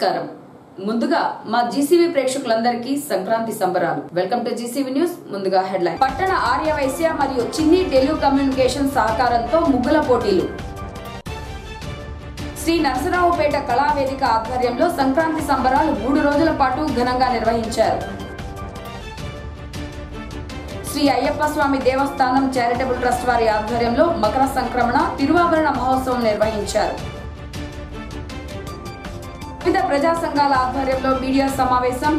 నమస్కారం ముందుగా మా జీసీవీ ప్రేక్షకులందరికీ సంక్రాంతి సంబరాలు వెల్కమ్ టు జీసీవీ న్యూస్ ముందుగా హెడ్లైన్ పట్టణ ఆర్యవైశ్య మరియు చిన్ని టెలికమ్యూనికేషన్ సహకారంతో ముగ్గుల పోటీలు శ్రీ నరసరావుపేట కళావేదిక ఆధ్వర్యంలో సంక్రాంతి సంబరాలు మూడు రోజుల పాటు ఘనంగా నిర్వహించారు శ్రీ అయ్యప్ప స్వామి దేవస్థానం చారిటబుల్ ట్రస్ట్ వారి ఆధ్వర్యంలో మకర సంక్రమణ తిరువాభరణ మహోత్సవం నిర్వహించారు వివిధ ప్రజా సంఘాల ఆధ్వర్యంలో మీడియా సమావేశం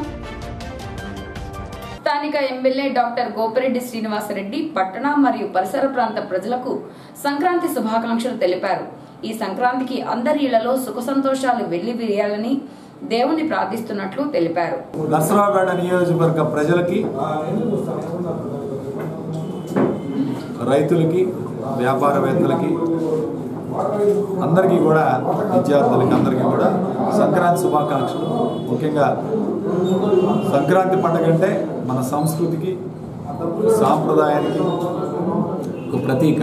స్థానిక ఎమ్మెల్యే డాక్టర్ గోపిరెడ్డి శ్రీనివాసరెడ్డి పట్టణ మరియు పరిసర ప్రాంత ప్రజలకు సంక్రాంతి శుభాకాంక్షలు తెలిపారు ఈ సంక్రాంతికి అందరి ఇళ్లలో సుఖ సంతోషాలు వెళ్లి విరియాలని దేవుణ్ణి ప్రార్థిస్తున్నట్లు తెలిపారు నర్సరావుపేట నియోజకవర్గ ప్రజలకి రైతులకి వ్యాపారవేత్తలకి అందరికీ కూడా విద్యార్థులకి అందరికీ కూడా సంక్రాంతి శుభాకాంక్షలు ముఖ్యంగా సంక్రాంతి పండుగ అంటే మన సంస్కృతికి సాంప్రదాయానికి ఒక ప్రతీక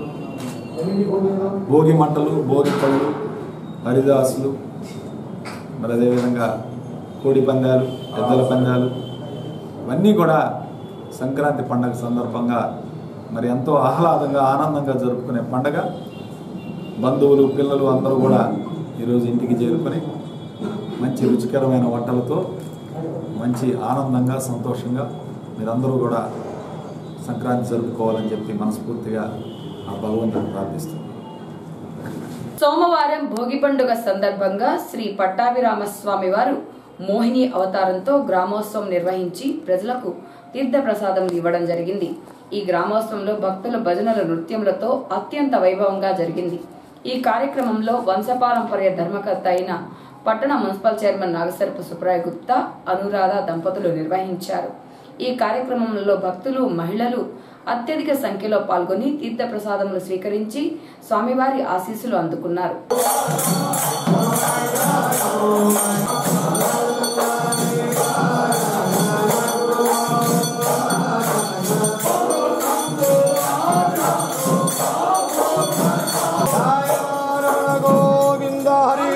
భోగి మంటలు భోగి పళ్ళు హరిదాసులు మరి అదేవిధంగా కోడి పందాలు ఎద్దల పందాలు ఇవన్నీ కూడా సంక్రాంతి పండగ సందర్భంగా మరి ఎంతో ఆహ్లాదంగా ఆనందంగా జరుపుకునే పండగ బంధువులు పిల్లలు అందరూ కూడా ఈరోజు ఇంటికి చేరుకొని మంచి రుచికరమైన వంటలతో మంచి ఆనందంగా సంతోషంగా మీరందరూ కూడా సంక్రాంతి జరుపుకోవాలని చెప్పి మనస్ఫూర్తిగా ఆ భగవంతుని ప్రార్థిస్తున్నాను సోమవారం భోగి పండుగ సందర్భంగా శ్రీ పట్టాభిరామస్వామి వారు మోహిని అవతారంతో గ్రామోత్సవం నిర్వహించి ప్రజలకు తీర్థ ప్రసాదం ఇవ్వడం జరిగింది ఈ గ్రామోత్సవంలో భక్తుల భజనల నృత్యములతో అత్యంత వైభవంగా జరిగింది ఈ కార్యక్రమంలో వంశపారంపర్య ధర్మకర్త అయిన పట్టణ మున్సిపల్ చైర్మన్ నాగసరపు సుబ్రాయ్ గుప్తా అనురాధ దంపతులు నిర్వహించారు ఈ కార్యక్రమంలో భక్తులు మహిళలు అత్యధిక సంఖ్యలో పాల్గొని తీర్థ ప్రసాదములు స్వీకరించి స్వామివారి ఆశీస్సులు అందుకున్నారు గోవింద హరి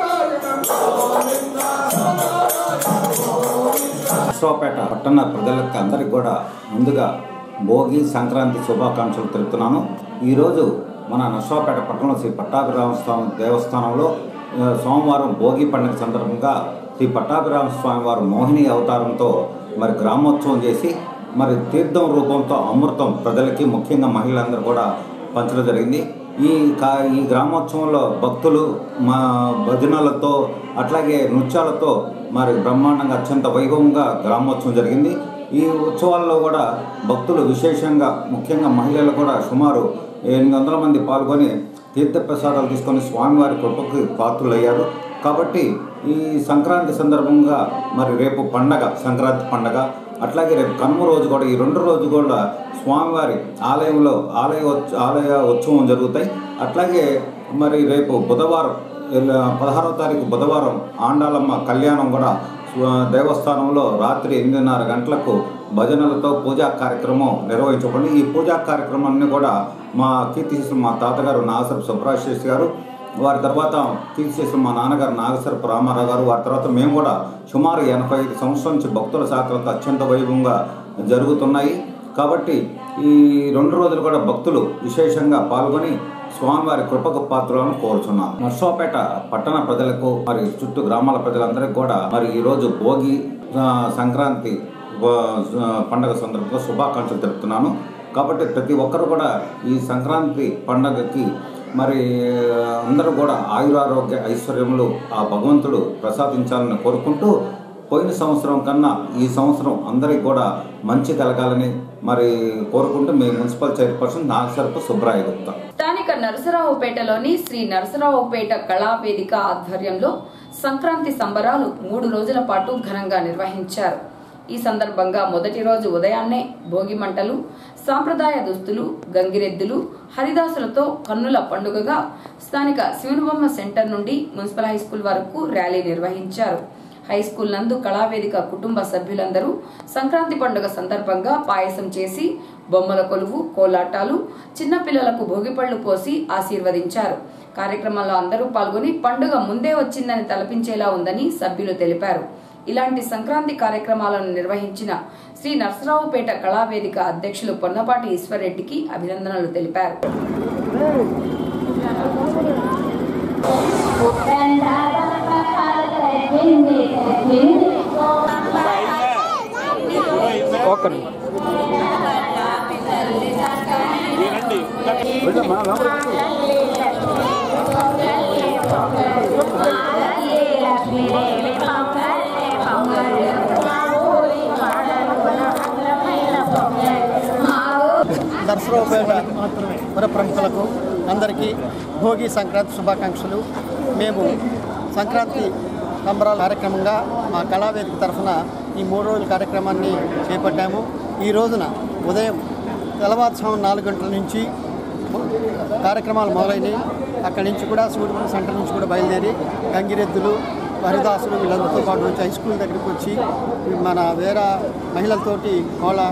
నర్సరావుపేట పట్టణ ప్రజలకు అందరికి కూడా ముందుగా భోగి సంక్రాంతి శుభాకాంక్షలు తెలుపుతున్నాను ఈరోజు మన నర్సరావుపేట పట్టణంలో శ్రీ పట్టాభిరామ స్వామి దేవస్థానంలో ఆ, సోమవారం భోగి పండుగ సందర్భంగా శ్రీ పట్టాభిరామ స్వామి వారు మోహిని అవతారంతో మరి గ్రామోత్సవం చేసి మరి తీర్థం రూపంతో అమృతం ప్రజలకి ముఖ్యంగా మహిళలందరూ కూడా పంచడం జరిగింది ఈ కా ఈ గ్రామోత్సవంలో భక్తులు మా భజనలతో అట్లాగే నృత్యాలతో మరి బ్రహ్మాండంగా అత్యంత వైభవంగా గ్రామోత్సవం జరిగింది ఈ ఉత్సవాల్లో కూడా భక్తులు విశేషంగా ముఖ్యంగా మహిళలు కూడా సుమారు ఎనిమిది వందల మంది పాల్గొని తీర్థప్రసాదాలు తీసుకొని స్వామివారి కృపకు పాత్రులయ్యారు కాబట్టి ఈ సంక్రాంతి సందర్భంగా మరి రేపు పండగ సంక్రాంతి పండగ అట్లాగే రేపు కనుమ రోజు కూడా ఈ రెండు రోజు కూడా స్వామివారి ఆలయంలో ఆలయ ఉత్స- ఆలయ ఉత్సవం జరుగుతాయి అట్లాగే మరి రేపు బుధవారం ఎల్ల- పదహారవ తారీఖు బుధవారం ఆండాలమ్మ కళ్యాణం కూడా స్వ- దేవస్థానంలో రాత్రి ఎనిమిదిన్నర గంటలకు భజనలతో పూజా కార్యక్రమం నిర్వహించబడింది ఈ పూజా కార్యక్రమాన్ని కూడా మా కీర్తి శిష్యులు మా తాతగారు నాగసరపు సుబ్రాశేష్ గారు వారి తర్వాత తీర్చేసిన మా నాన్నగారు నాగసరపు రామారావు గారు వారి తర్వాత మేము కూడా సుమారు ఎనభై ఐదు సంవత్సరాల నుంచి భక్తుల సహకారంతో అత్యంత వైభవంగా జరుగుతున్నాయి కాబట్టి ఈ రెండు రోజులు కూడా భక్తులు విశేషంగా పాల్గొని స్వామివారి కృపకు పాత్రలను కోరుచున్నాను నర్సోపేట పట్టణ ప్రజలకు మరి చుట్టూ గ్రామాల ప్రజలందరికీ కూడా మరి ఈరోజు భోగి ఆ, సంక్రాంతి ఆ, పండగ సందర్భంగా శుభాకాంక్షలు తెలుపుతున్నాను కాబట్టి ప్రతి ఒక్కరు కూడా ఈ సంక్రాంతి పండగకి మరి అందరూ కూడా ఆయురారోగ్య ఐశ్వర్యములు ఆ భగవంతుడు ప్రసాదించాలని కోరుకుంటూ పోయిన సంవత్సరం కన్నా ఈ సంవత్సరం అందరికి కూడా మంచి కలగాలని మరి కోరుకుంటూ మీ మున్సిపల్ చైర్పర్సన్ నాగసరపు సుబ్రాయ గుప్తా స్థానిక నరసరావుపేటలోని శ్రీ నరసరావుపేట కళావేదిక ఆధ్వర్యంలో సంక్రాంతి సంబరాలు మూడు రోజుల పాటు ఘనంగా నిర్వహించారు ఈ సందర్భంగా మొదటి రోజు ఉదయాన్నే భోగి మంటలు సాంప్రదాయ దుస్తులు గంగిరెద్దులు హరిదాసులతో కన్నుల పండుగగా స్థానిక శివనబొమ్మ సెంటర్ నుండి మున్సిపల్ హై స్కూల్ వరకు ర్యాలీ నిర్వహించారు హై స్కూల్ నందు కళావేదిక కుటుంబ సభ్యులందరూ సంక్రాంతి పండుగ సందర్భంగా పాయసం చేసి బొమ్మల కొలువు కోలాటాలు చిన్నపిల్లలకు భోగిపళ్లు పోసి ఆశీర్వదించారు కార్యక్రమంలో అందరూ పాల్గొని పండుగ ముందే వచ్చిందని తలపించేలా ఉందని సభ్యులు తెలిపారు ఇలాంటి సంక్రాంతి కార్యక్రమాలను నిర్వహించిన శ్రీ నర్సరావుపేట కళావేదిక అధ్యక్షులు పొన్నపాటి ఈశ్వర్రెడ్డికి అభినందనలు తెలిపారు దర్శనోపేట పుర ప్రముఖులకు అందరికీ భోగి సంక్రాంతి శుభాకాంక్షలు మేము సంక్రాంతి సంబరాల కార్యక్రమంగా మా కళావేదిక తరఫున ఈ మూడు రోజుల కార్యక్రమాన్ని చేపట్టాము ఈ రోజున ఉదయం తెల్లవారుజాము నాలుగు గంటల నుంచి కార్యక్రమాలు మొదలైనవి అక్కడి నుంచి కూడా సూర్యపల్లి సెంటర్ నుంచి కూడా బయలుదేరి గంగిరెద్దులు హరిదాసులు వీళ్ళందరితో పాటు వచ్చి హై స్కూల్ దగ్గరికి వచ్చి మన వేరే మహిళలతోటి కోళ్ళ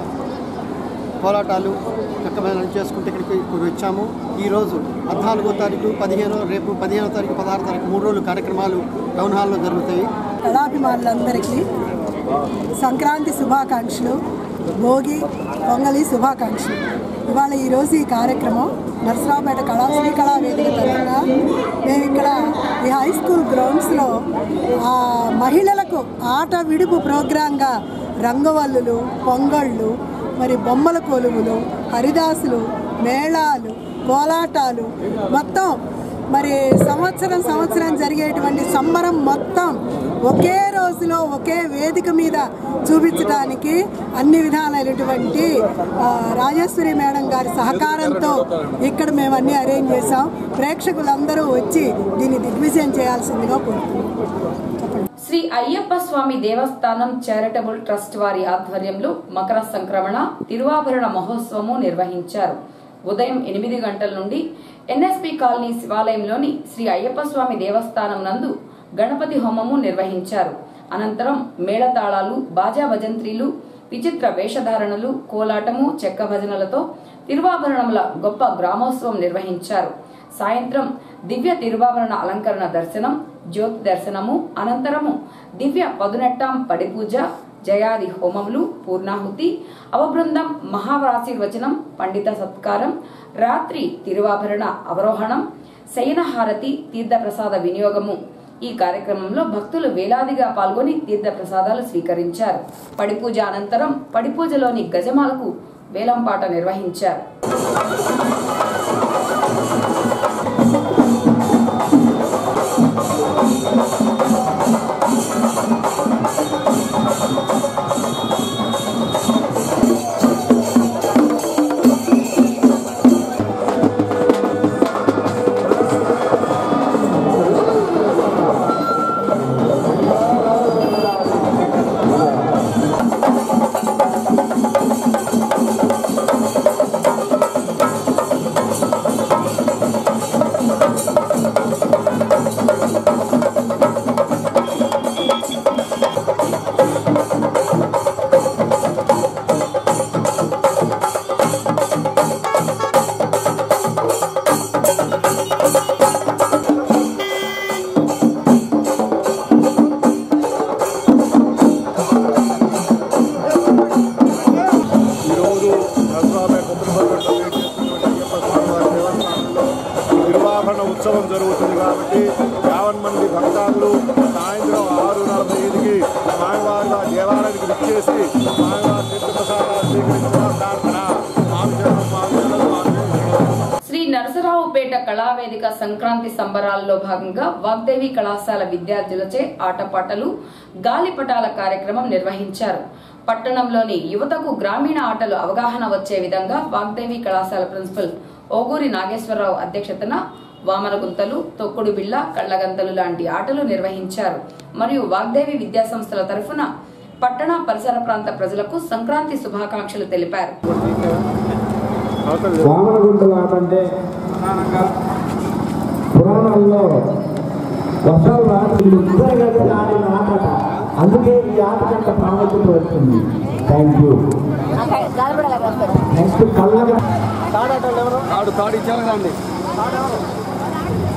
పోరాటాలు చక్కమైన చేసుకుంటే ఇక్కడికి ఇప్పుడు వచ్చాము ఈరోజు పద్నాలుగో తారీఖు పదిహేను రేపు పదిహేనో తారీఖు పదహారు తారీఖు మూడు రోజులు కార్యక్రమాలు టౌన్ హాల్లో జరుగుతాయి కళాభిమానులందరికీ సంక్రాంతి శుభాకాంక్షలు భోగి పొంగలి శుభాకాంక్షలు ఇవాళ ఈరోజు ఈ కార్యక్రమం నర్సరావుపేట కళా శ్రీ కళా వేదిక తరఫున మేము ఇక్కడ ఈ హై స్కూల్ గ్రౌండ్స్లో ఆ, మహిళలకు ఆట విడుపు ప్రోగ్రాంగా రంగవల్లులు పొంగళ్ళు మరి బొమ్మల కొలువులు హరిదాసులు మేళాలు కోలాటాలు మొత్తం మరి సంవత్సరం సంవత్సరం జరిగేటువంటి సంబరం మొత్తం ఒకే రోజులో ఒకే వేదిక మీద చూపించడానికి అన్ని విధాలైనటువంటి ఆ, రాజేశ్వరి మేడం గారి సహకారంతో ఇక్కడ మేము అన్ని అరేంజ్ చేసాం ప్రేక్షకులందరూ వచ్చి దీన్ని దిగ్విజయం చేయాల్సిందిగా కోరుతున్నాం శ్రీ అయ్యప్ప స్వామి దేవస్థానం చారిటబుల్ ట్రస్ట్ వారి ఆధ్వర్యంలో మకర సంక్రమణ తిరువాభరణ మహోత్సవము నిర్వహించారు ఉదయం ఎనిమిది గంటల నుండి ఎన్ఎస్పి కాలనీ శివాలయంలోని శ్రీ అయ్యప్ప స్వామి దేవస్థానం నందు గణపతి హోమము నిర్వహించారు అనంతరం మేళతాళాలు బాజా భజంత్రీలు విచిత్ర వేషధారణలు కోలాటము చెక్క భజనలతో తిరువాభరణముల గొప్ప గ్రామోత్సవం నిర్వహించారు సాయంత్రం దివ్య తిరువాభరణ అలంకరణ దర్శనం జ్యోతి దర్శనము అనంతరము దివ్య పదునెట్టాం పడిపూజ జయాది హోమములు పూర్ణాహుతి అవబృందం మహావరాశీర్వచనం పండిత సత్కారం రాత్రి తిరువాభరణ అవరోహణం శయనహారతి తీర్థప్రసాద వినియోగము ఈ కార్యక్రమంలో భక్తులు వేలాదిగా పాల్గొని తీర్థప్రసాదాలు స్వీకరించారు పడిపూజ అనంతరం పడిపూజలోని గజమాలకు వేలంపాట నిర్వహించారు ఈరోజు నరసరావుపేట కొబ్బరిపల్లి చేస్తున్నటువంటి అయ్యప్ప స్వామివారి దేవస్థానంలో తిరువాభరణ ఉత్సవం జరుగుతుంది కాబట్టి యావన్ మంది భక్తాదులు సాయంత్రం ఆరు నలభై ఐదుకి స్వామివారి వారి దేవాలయానికి విచ్చేసి స్వామివారి తీర్థప్రసాదాలు స్వీకరించడం ప్రార్థన స్వామి స్వామి స్వామి శ్రీ నరసరావుపేట కళావేదిక సంక్రాంతి సంబరాల్లో భాగంగా వాగ్దేవి కళాశాల విద్యార్థులచే ఆటపాటలు గాలిపటాల కార్యక్రమం నిర్వహించారు పట్టణంలోని యువతకు గ్రామీణ ఆటలు అవగాహన వచ్చే విధంగా వాగ్దేవి కళాశాల ప్రిన్సిపల్ ఓగూరి నాగేశ్వరరావు అధ్యక్షతన వామనగుంతలు తొక్కుడు బిళ్ళ కళ్ళగంతలు లాంటి ఆటలు నిర్వహించారు మరియు వాగ్దేవి విద్యాసంస్థల తరఫున పట్టణ పరిసర ప్రాంత ప్రజలకు సంక్రాంతి శుభాకాంక్షలు తెలిపారు వామనగుంటలు ఆట అంటే పురాణాల్లో వర్షాలు రాత్రి ఇద్దరు కలిసి ఆడిన ఆట అందుకే ఈ ఆట కంట ప్రాముఖ్యత వచ్చింది థ్యాంక్ యూ నెక్స్ట్ కళ్ళగా ఆడు తాడు ఇచ్చారు కదండి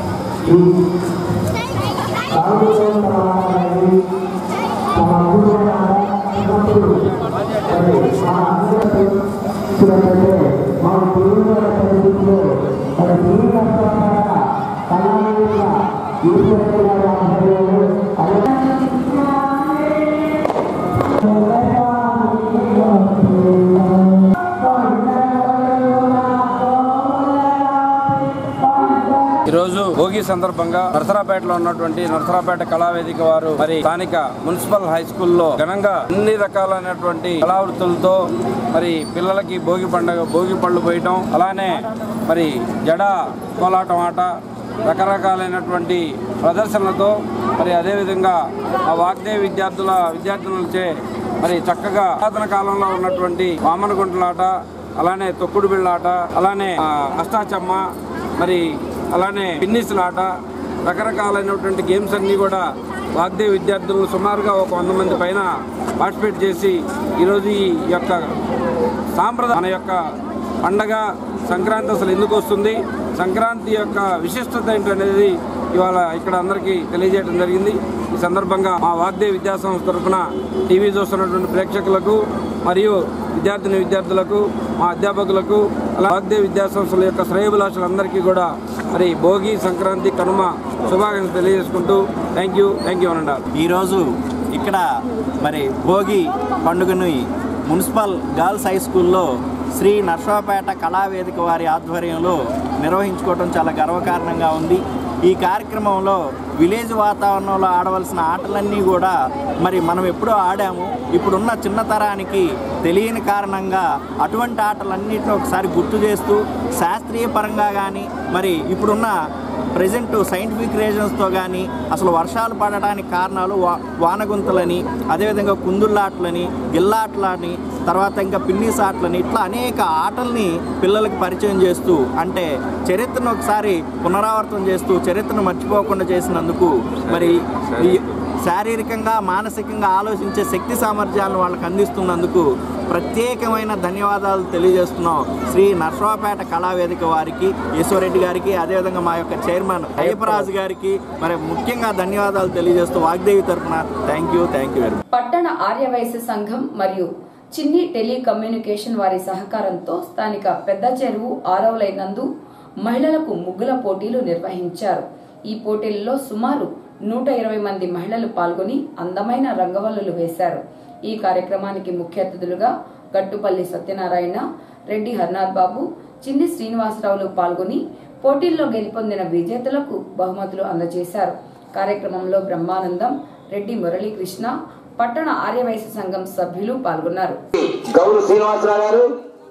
ఈరోజు భోగి సందర్భంగా నరసరాపేటలో ఉన్నటువంటి నరసరాపేట కళావేదిక వారు మరి స్థానిక మున్సిపల్ హై స్కూల్లో ఘనంగా అన్ని రకాలైనటువంటి కళావృత్తులతో మరి పిల్లలకి భోగి పండుగ భోగి పళ్ళు పోయటం అలానే మరి జడ కోలాటం ఆట రకరకాలైనటువంటి ప్రదర్శనలతో మరి అదేవిధంగా ఆ వాగ్దేవి విద్యార్థుల విద్యార్థులచే మరి చక్కగా పురాతన కాలంలో ఉన్నటువంటి వామనగుంటలాట అలానే తొక్కుడు బిళ్ళాట అలానే ఆ, అష్టాచమ్మ మరి అలానే పిన్నిస్లాట రకరకాలైనటువంటి గేమ్స్ అన్నీ కూడా వాగ్దేవి విద్యార్థులు సుమారుగా ఒక వంద మంది పైన పార్టిసిపేట్ చేసి ఈరోజు ఈ యొక్క సాంప్రదాయ మన యొక్క పండగ సంక్రాంతి అసలు ఎందుకు వస్తుంది సంక్రాంతి యొక్క విశిష్టత ఏంటనేది ఇవాళ ఇక్కడ అందరికీ తెలియజేయడం జరిగింది ఈ సందర్భంగా మా వాగ్దేవి విద్యాసంస్థ తరఫున టీవీ చూస్తున్నటువంటి ప్రేక్షకులకు మరియు విద్యార్థిని విద్యార్థులకు మా అధ్యాపకులకు అలా వాగ్దేవి విద్యాసంస్థల యొక్క శ్రేయభిలాషులందరికీ కూడా మరి భోగి సంక్రాంతి కనుమ శుభాకాంక్షలు తెలియజేసుకుంటూ థ్యాంక్ యూ థ్యాంక్ యూ అనండి ఈరోజు ఇక్కడ మరి భోగి పండుగని మున్సిపల్ గర్ల్స్ హై స్కూల్లో శ్రీ నర్సాపేట కళావేదిక వారి ఆధ్వర్యంలో నిర్వహించుకోవడం చాలా గర్వకారణంగా ఉంది ఈ కార్యక్రమంలో విలేజ్ వాతావరణంలో ఆడవలసిన ఆటలన్నీ కూడా మరి మనం ఎప్పుడో ఆడాము ఇప్పుడున్న చిన్న తరానికి తెలియని కారణంగా అటువంటి ఆటలన్నింటినీ ఒకసారి గుర్తు చేస్తూ శాస్త్రీయ పరంగా కానీ మరి ఇప్పుడున్న ప్రజెంట్ సైంటిఫిక్ రీజన్స్తో కానీ అసలు వర్షాలు పడడానికి కారణాలు వా వానగుంతలని అదేవిధంగా కుందుళ్ళాటలని గిల్లాటలని తర్వాత ఇంకా పిన్నీస్ ఆటలని ఇట్లా అనేక ఆటల్ని పిల్లలకి పరిచయం చేస్తూ అంటే చరిత్రను ఒకసారి పునరావర్తనం చేస్తూ చరిత్రను మర్చిపోకుండా చేసినందుకు మరి ఈ శారీరకంగా మానసికంగా ఆలోచించే శక్తి సామర్థ్యాలను వాళ్ళకి అందిస్తున్నందుకు ప్రత్యేకమైన ధన్యవాదాలు తెలియజేస్తున్నాం శ్రీ నర్సరావుపేట కళావేదిక వారికి ఈశ్వరెడ్డి గారికి అదేవిధంగా మా యొక్క చైర్మన్ అయ్యప్పరాజు గారికి మరి ముఖ్యంగా ధన్యవాదాలు తెలియజేస్తూ వాగ్దేవి తరఫున thank you thank you very much పట్టణ ఆర్యవైశ్య సంఘం మరియు చిన్ని టెలికమ్యూనికేషన్ వారి సహకారంతో స్థానిక పెద్ద చెరువు ఆరవ లైన్ నందు మహిళలకు ముగ్గుల పోటీలు నిర్వహించారు ఈ పోటీలలో సుమారు నూట ఇరవై మంది మహిళలు పాల్గొని అందమైన రంగవల్లులు వేశారు ఈ కార్యక్రమానికి ముఖ్య అతిథులుగా గట్టుపల్లి సత్యనారాయణ రెడ్డి హర్నాథ్ బాబు చిన్ని శ్రీనివాసరావులు పాల్గొని పోటీల్లో గెలుపొందిన విజేతలకు బహుమతులు అందజేశారు కార్యక్రమంలో బ్రహ్మానందం రెడ్డి మురళీకృష్ణ పట్టణ ఆర్యవైశ్య సంఘం సభ్యులు పాల్గొన్నారు గౌరు శ్రీనివాసరావు గారు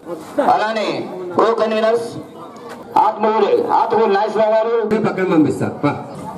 అలానే ప్రో కన్వీనర్స్ ఆత్మూరి ఆత్మూరి నాగేశ్వరరావు గారు పక్కన పంపిస్తారు పా.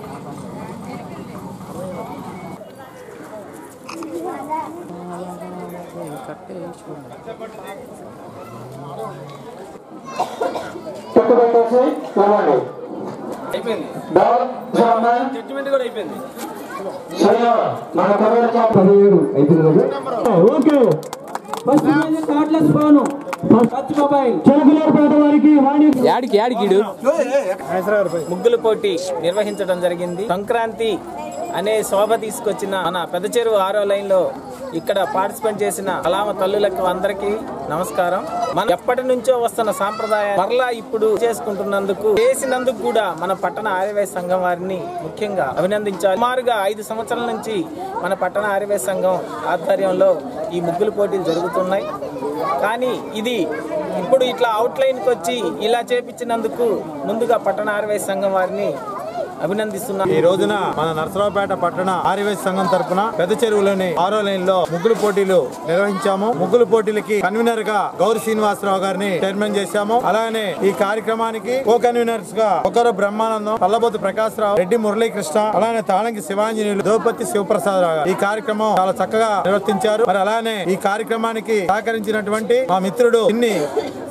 చెట్టు పెట్టేసి ఇవ్వండి అయిపోయింది డౌన్ జోన్ జడ్జిమెంట్ కూడా అయిపోయింది శ్రీను మన కొరవ పదిహేడు అయిపోయింది కదా okay first cordless phone touch mobile Chilakaluripet వారికి వాణి యాడికి యాడికిడు ముగ్గుల పోటీ నిర్వహించడం జరిగింది సంక్రాంతి అనే శోభ తీసుకొచ్చిన మన పెద్ద చెరువు ఆరో లైన్ లో ఇక్కడ పార్టిసిపేట్ చేసిన కలామ తల్లులకు అందరికీ నమస్కారం మనం ఎప్పటి నుంచో వస్తున్న సాంప్రదాయం మరలా ఇప్పుడు చేసుకుంటున్నందుకు చేసినందుకు కూడా మన పట్టణ ఆర్యవైశ్య సంఘం వారిని ముఖ్యంగా అభినందించాలి సుమారుగా ఐదు సంవత్సరాల నుంచి మన పట్టణ ఆర్యవైశ్య సంఘం ఆధ్వర్యంలో ఈ ముగ్గుల పోటీలు జరుగుతున్నాయి కానీ ఇది ఇప్పుడు ఇట్లా అవుట్లైన్కి వచ్చి ఇలా చేపించినందుకు ముందుగా పట్టణ ఆర్యవైశ్య సంఘం వారిని అభినందిస్తున్నాను ఈ రోజున మన నరసరావుపేట పట్టణ ఆర్యవేశ సంఘం తరపున పెద్ద చెరువులోని ఆరో లైన్ లో ముగ్గులు పోటీలు నిర్వహించాము ముగ్గులు పోటీలకి కన్వీనర్ గా గౌరి శ్రీనివాసరావు గారిని చైర్మన్ చేశాము అలానే ఈ కార్యక్రమానికి కో కన్వీనర్స్ గా ఒకరు బ్రహ్మానందం పల్లబోతు ప్రకాశ్ రావు రెడ్డి మురళీకృష్ణ అలానే తాళంకి శివాంజనేయులు ద్రౌపది శివప్రసాద్ రావు గారు. ఈ కార్యక్రమం చాలా చక్కగా నిర్వర్తించారు మరి అలానే ఈ కార్యక్రమానికి సహకరించినటువంటి మా మిత్రుడు ఇన్ని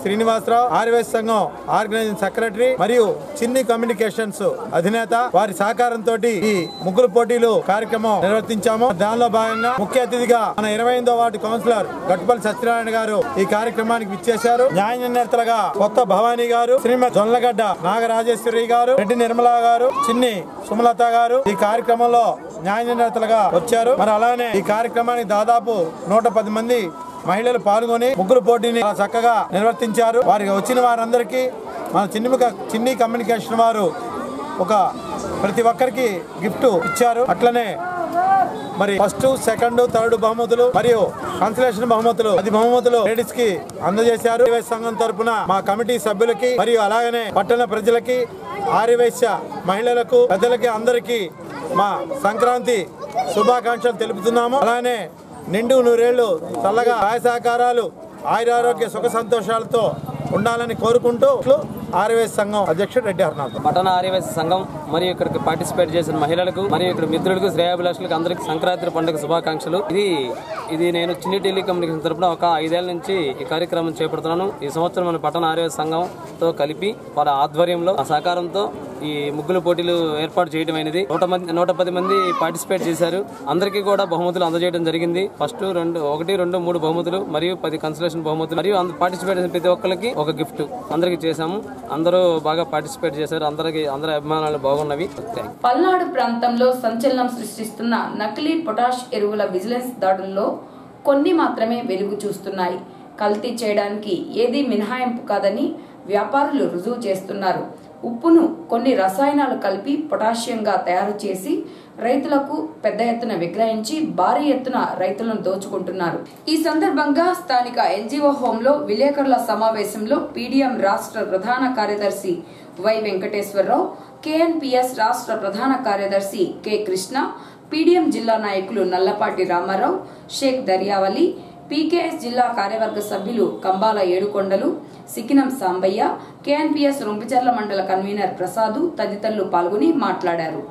శ్రీనివాసరావు ఆర్యవేశ సంఘం ఆర్గనైజింగ్ సెక్రటరీ మరియు చిన్ని కమ్యూనికేషన్స్ అధినేత వారి సహకారంతో ఈ ముగ్గురు పోటీలు కార్యక్రమం నిర్వర్తించాము దానిలో భాగంగా ముఖ్య అతిథిగా మన ఇరవై ఎనిమిదో వార్డు కౌన్సిలర్ గట్టుపల్లి సత్యనారాయణ గారు ఈ కార్యక్రమానికి విచ్చేశారు న్యాయ నిర్ణేతలుగా కొత్త భవానీ గారు శ్రీమతి జొన్నలగడ్డ నాగరాజేశ్వరి గారు రెడ్డి నిర్మలా గారు చిన్ని సుమలత గారు ఈ కార్యక్రమంలో న్యాయ నిర్ణేతలుగా వచ్చారు మరి అలానే ఈ కార్యక్రమానికి దాదాపు నూట పది మంది మహిళలు పాల్గొని ముగ్గురు పోటీని చాలా చక్కగా నిర్వర్తించారు వారికి వచ్చిన వారందరికీ మన చిన్ని చిన్ని కమ్యూనికేషన్ వారు ఒక ప్రతి ఒక్కరికి గిఫ్ట్ ఇచ్చారు అట్లనే మరి ఫస్ట్ సెకండ్ థర్డ్ బహుమతులు మరియు కన్సలేషన్ బహుమతులు పది బహుమతులు లేడీస్ కి అందజేశారు ఆర్యవైశ్య సంఘం తరపున మా కమిటీ సభ్యులకి మరియు అలాగనే పట్టణ ప్రజలకి ఆర్యవైశ్య మహిళలకు పెద్దలకి అందరికీ మా సంక్రాంతి శుభాకాంక్షలు తెలుపుతున్నాము అలానే నిండు నూరేళ్లు చల్లగా సహాయ సహకారాలు ఆయురారోగ్య సుఖ సంతోషాలతో ఉండాలని కోరుకుంటూ ఆర్యవైశ్య సంఘం అధ్యక్షుడు రెడ్డి హర్నాథ్ పట్టణ ఆర్యవేశ సంఘం మరియు ఇక్కడికి పార్టిసిపేట్ చేసిన మహిళలకు మరియు ఇక్కడ మిత్రులకు శ్రేయాభిలాషులకు అందరికి సంక్రాంతి పండుగ శుభాకాంక్షలు ఇది ఇది నేను చిన్ని టెలికమ్యూనికేషన్ తరపున ఒక ఐదేళ్ల నుంచి ఈ కార్యక్రమం చేపడుతున్నాను ఈ సంవత్సరం మన పట్టణ ఆర్యవేశ సంఘంతో కలిపి వాళ్ళ ఆధ్వర్యంలో ఆ సహకారంతో ఈ ముగ్గుల పోటీలు ఏర్పాటు చేయడం అయినది నూట మంది నూట పది మంది పార్టిసిపేట్ చేశారు అందరికీ కూడా బహుమతులు అందజేయడం జరిగింది ఫస్ట్ రెండు ఒకటి రెండు మూడు బహుమతులు మరియు పది కన్సలేషన్ బహుమతులు మరియు పార్టిసిపేట్ చేసిన ప్రతి ఒక్కరికి ఒక గిఫ్ట్ అందరికి చేశాము అందరూ బాగా పార్టిసిపేట్ చేశారు అందరికి అందరి అభిమానాలు బాగున్నవి థ్యాంక్ పల్నాడు ప్రాంతంలో సంచలనం సృష్టిస్తున్న నకిలీ పొటాష్ ఎరువుల విజిలెన్స్ దాడుల్లో కొన్ని మాత్రమే వెలుగు చూస్తున్నాయి కల్తీ చేయడానికి ఏదీ మినహాయింపు కాదని వ్యాపారులు రుజువు చేస్తున్నారు ఉప్పును కొన్ని రసాయనాలు కలిపి పొటాషియంగా తయారు చేసి రైతులకు పెద్ద ఎత్తున విక్రయించి భారీ ఎత్తున రైతులను దోచుకుంటున్నారు ఈ సందర్భంగా స్థానిక ఎన్జిఓ హోంలో విలేకరుల సమావేశంలో పీడీఎం రాష్ట్ర ప్రధాన కార్యదర్శి వై వెంకటేశ్వరరావు కేఎన్పిఎస్ రాష్ట్ర ప్రధాన కార్యదర్శి కె కృష్ణ పీడీఎం జిల్లా నాయకులు నల్లపాటి రామారావు షేక్ దర్యావలి పీకేఎస్ జిల్లా కార్యవర్గ సభ్యులు కంబాల ఏడుకొండలు సికినం సాంబయ్య కేఎన్పిఎస్ రొంపిచర్ల మండల కన్వీనర్ ప్రసాదు తదితరులు పాల్గొని మాట్లాడారు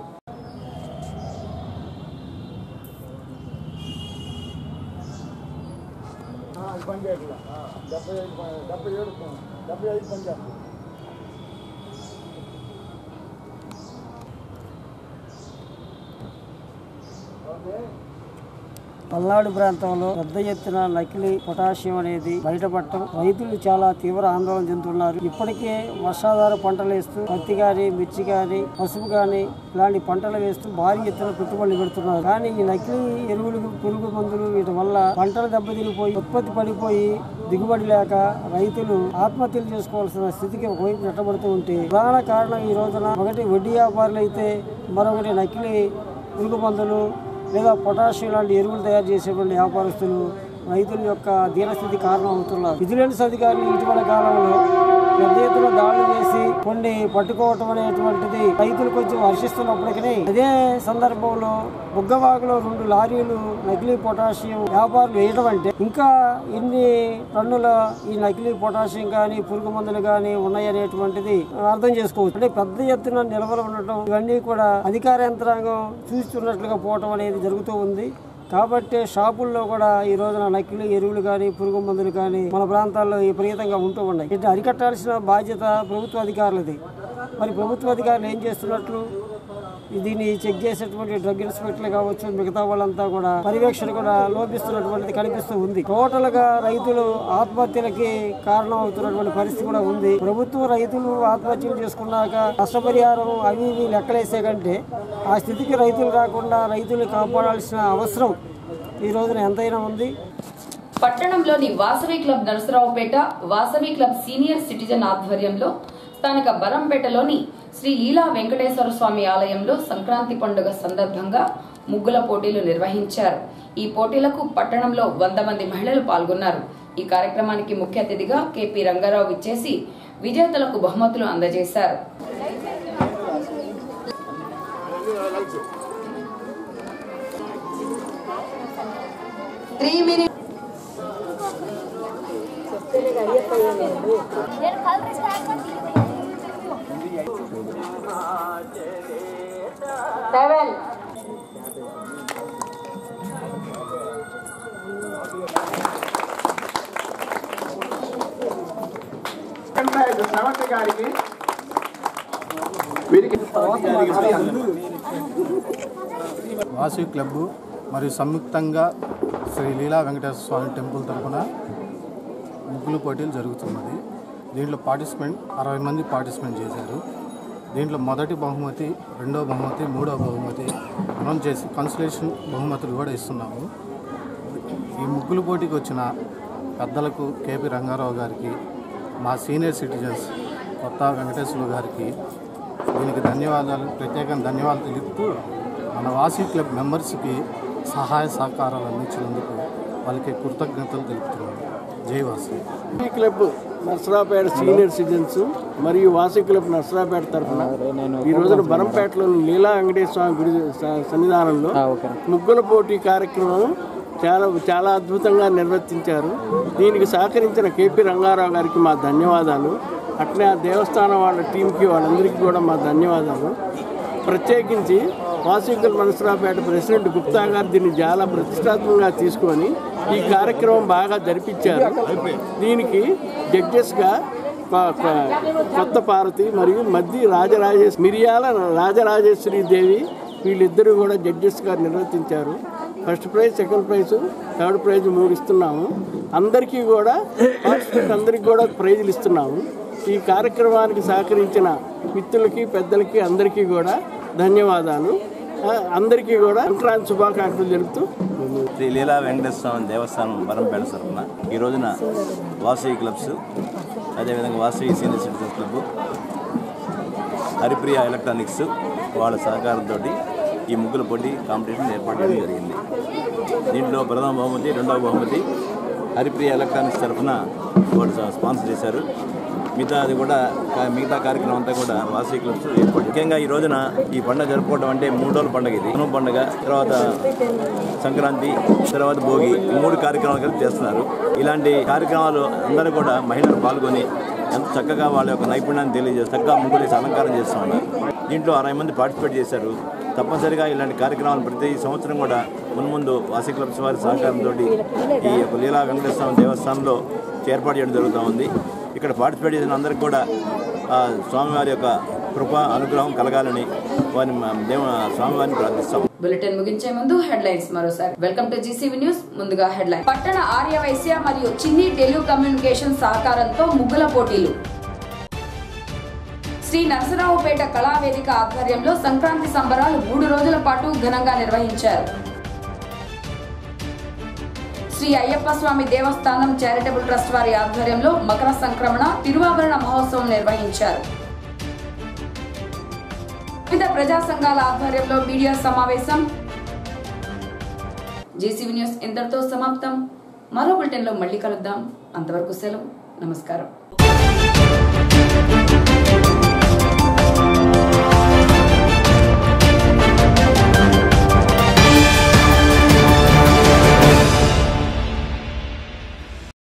పల్నాడు ప్రాంతంలో పెద్ద ఎత్తున నకిలీ పొటాషియం అనేది బయటపడటం రైతులు చాలా తీవ్ర ఆందోళన చెందుతున్నారు ఇప్పటికే వర్షాధార పంటలు వేస్తూ పత్తి కానీ మిర్చి కానీ పసుపు కానీ ఇలాంటి పంటలు వేస్తూ భారీ ఎత్తున పెట్టుబడులు పెడుతున్నారు కానీ ఈ నకిలీ ఎరువులు పురుగు మందులు వీటి వల్ల పంటలు దెబ్బతినిపోయి ఉత్పత్తి పడిపోయి దిగుబడి లేక రైతులు ఆత్మహత్యలు చేసుకోవాల్సిన స్థితికి ఒకవైపు నెట్టబడుతూ ఉంటే ప్రధాన కారణం ఈ రోజున ఒకటి వడ్డీ వ్యాపారులు అయితే మరొకటి నకిలీ పురుగు మందులు లేదా పొటాషియం లాంటి ఎరువులు తయారు చేసేటువంటి వ్యాపారస్తులు రైతుల యొక్క దీనస్థితి కారణం అవుతున్నారు విజిలెన్స్ అధికారులు ఇటీవల కాలంలో పెద్ద ఎత్తున దాడులు చేసి కొన్ని పట్టుకోవటం అనేటువంటిది రైతులు కొంచెం హర్షిస్తున్నప్పటికీ అదే సందర్భంలో బుగ్గవాగులో రెండు లారీలు నకిలీ పొటాషియం వ్యాపారులు వేయడం అంటే ఇంకా ఎన్ని టన్నుల ఈ నకిలీ పొటాషియం కానీ పురుగు మందులు కానీ ఉన్నాయనేటువంటిది అర్థం చేసుకోవచ్చు అంటే పెద్ద ఎత్తున నిల్వలు ఉండటం ఇవన్నీ కూడా అధికార యంత్రాంగం చూస్తున్నట్లుగా పోవటం అనేది జరుగుతూ ఉంది కాబట్టి షాపుల్లో కూడా ఈ రోజున నకిలీ ఎరువులు కానీ పురుగు మందులు కానీ మన ప్రాంతాల్లో విపరీతంగా ఉంటూ ఉన్నాయి ఇది అరికట్టాల్సిన బాధ్యత ప్రభుత్వ అధికారులది మరి ప్రభుత్వ అధికారులు ఏం చేస్తున్నట్లు దీన్ని చెక్ చేసేటువంటి డ్రగ్ ఇన్స్పెక్టర్లు కావచ్చు మిగతా వాళ్ళంతా కూడా పర్యవేక్షణ కూడా లోపిస్తున్నటువంటిది కనిపిస్తూ ఉంది టోటల్ గా రైతులు ఆత్మహత్యలకి కారణం అవుతున్నటువంటి పరిస్థితి కూడా ఉంది ప్రభుత్వం రైతులు ఆత్మహత్యలు చేసుకున్నాక నష్టపరిహారం అవి ఇవి లెక్కలేసే కంటే ఆ స్థితికి రైతులు రాకుండా రైతులు కాపాడాల్సిన అవసరం ఈ రోజున ఎంతైనా ఉంది పట్టణంలోని Vasavi club Narasaraopet Vasavi club senior citizen ఆధ్వర్యంలో స్థానిక బరంపేటలోని శ్రీ లీలా వెంకటేశ్వర స్వామి ఆలయంలో సంక్రాంతి పండుగ సందర్భంగా ముగ్గుల పోటీలు నిర్వహించారు ఈ పోటీలకు పట్టణంలో వంద మంది మహిళలు పాల్గొన్నారు ఈ కార్యక్రమానికి ముఖ్య అతిథిగా కెపి రంగారావు విచ్చేసి విజేతలకు బహుమతులు అందజేశారు త్రీ మినిట్ సెవెన్ మరియు శ్రవంతి గారికి వీరికి వాసవి క్లబ్ మరియు సంయుక్తంగా శ్రీ లీలా వెంకటేశ్వర స్వామి టెంపుల్ తరఫున ముగ్గులు పోటీలు జరుగుతున్నది దీంట్లో పార్టిసిపెంట్ అరవై మంది పార్టిసిపేట్ చేశారు దీంట్లో మొదటి బహుమతి రెండో బహుమతి మూడో బహుమతి అనౌన్స్ చేసి కన్సలేషన్ బహుమతులు కూడా ఇస్తున్నాము ఈ ముగ్గులు పోటీకి వచ్చిన పెద్దలకు కేపీ రంగారావు గారికి మా సీనియర్ సిటిజన్స్ కొత్త వెంకటేశ్వర గారికి దీనికి ధన్యవాదాలు ప్రత్యేకంగా ధన్యవాదాలు తెలుపుతూ మన వాసీ క్లబ్ మెంబర్స్కి సహాయ సహకారాలు అందించినందుకు వాళ్ళకి కృతజ్ఞతలు తెలుపుతున్నాను జై వాసీ ఈ క్లబ్ నర్సరాపేట సీనియర్ సిటిజన్స్ మరియు వాసి క్లబ్ నర్సరాపేట తరఫున ఈ రోజున బరంపేటలోని లీలా వెంకటేశ్వర స్వామి గుడి స- సన్నిధానంలో ముగ్గుల పోటీ కార్యక్రమం చాలా చాలా అద్భుతంగా నిర్వర్తించారు దీనికి సహకరించిన కేపీ రంగారావు గారికి మా ధన్యవాదాలు అట్లే ఆ దేవస్థానం వాళ్ళ టీంకి వాళ్ళందరికీ కూడా మా ధన్యవాదాలు ప్రత్యేకించి వాసీకల్ మనసరాపేట ప్రెసిడెంట్ గుప్తా గారు దీన్ని చాలా ప్రతిష్టాత్మకంగా తీసుకొని ఈ కార్యక్రమం బాగా జరిపించారు దీనికి జడ్జెస్గా ప- ప- కొత్త పార్వతి మరియు మధ్య రాజరాజేశ్వరి మిరియాల రాజరాజేశ్వరి దేవి వీళ్ళిద్దరూ కూడా జడ్జెస్గా నిర్వర్తించారు first prize second prize third prize మూడు ఇస్తున్నాము అందరికీ కూడా పార్టిసిపెంట్ అందరికీ కూడా ప్రైజులు ఇస్తున్నాము ఈ కార్యక్రమానికి సహకరించిన మిత్రులకి పెద్దలకి అందరికీ కూడా ధన్యవాదాలు ఆ, అందరికీ కూడా సంక్రాంతి శుభాకాంక్షలు తెలుపుతూ శ్రీ లీలా వెంకటేశ్వర స్వామి దేవస్థానం బరంపేట తరఫున ఈ రోజున వాసవి క్లబ్స్ అదేవిధంగా Vasavi senior citizens club Haripriya electronics వాళ్ళ సహకారంతో ఈ ముగ్గుల పోటీ కాంపిటీషన్ ఏర్పాటు చేయడం జరిగింది దీంట్లో ప్రథమ బహుమతి రెండవ బహుమతి హరిప్రియ ఎలక్ట్రానిక్స్ తరఫున వాళ్ళు స్పాన్సర్ చేశారు మిగతా అది కూడా కా- మిగతా కార్యక్రమం అంతా కూడా వాసవి క్లబ్స్ ఏర్పాటు ముఖ్యంగా ఈ రోజున ఈ పండుగ జరుపుకోవడం అంటే మూడు రోజుల పండుగ ఇది కనుమ పండుగ తర్వాత సంక్రాంతి తర్వాత భోగి ఈ మూడు కార్యక్రమాలు కలిపి చేస్తున్నారు ఇలాంటి కార్యక్రమాలు అందరూ కూడా మహిళలు పాల్గొని ఎంత చక్కగా వాళ్ళ యొక్క నైపుణ్యాన్ని తెలియజేసి చక్కగా ముగ్గులు వేసి అలంకారం చేస్తూ ఉన్నారు దీంట్లో అరవై మంది పార్టిసిపేట్ చేశారు తప్పనిసరిగా ఇలాంటి కార్యక్రమాలు ప్రతి సంవత్సరం కూడా మున్ముందు వాసి క్లబ్స్ వారి సహకారంతో ఈ యొక్క లీలా వెంకటేశ్వర స్వామి దేవస్థానంలో ఏర్పాటు చేయడం జరుగుతూ ఉంది ఇక్కడ పార్టిసిపేట్ చేసిన అందరికీ కూడా ఆ, స్వామివారి యొక్క కృప అనుగ్రహం కలగాలని వారిని మా దేవ స్వామివారిని ప్రార్థిస్తాం బులెటిన్ ముగించే ముందు హెడ్లైన్స్ మరోసారి వెల్కమ్ టు జీసీవీ న్యూస్ ముందుగా హెడ్లైన్ పట్టణ ఆర్య వైశ్య మరియు చిన్ని టెలికమ్యూనికేషన్ సహకారంతో ముగ్గుల పోటీలు శ్రీ నరసరావుపేట కళావేదిక ఆధ్వర్యంలో సంక్రాంతి సంబరాలు మూడు రోజుల పాటు ఘనంగా నిర్వహించారు శ్రీ అయ్యప్ప స్వామి దేవస్థానం చారిటబుల్ ట్రస్ట్ వారి ఆధ్వర్యంలో మకర సంక్రమణ తిరువాభరణ మహోత్సవం నిర్వహించారు వివిధ ప్రజా సంఘాల ఆధ్వర్యంలో మీడియా సమావేశం జేసీవీ న్యూస్ ఇంతటితో సమాప్తం మరో బులెటిన్లో మళ్ళీ కలుద్దాం అంతవరకు సెలవు నమస్కారం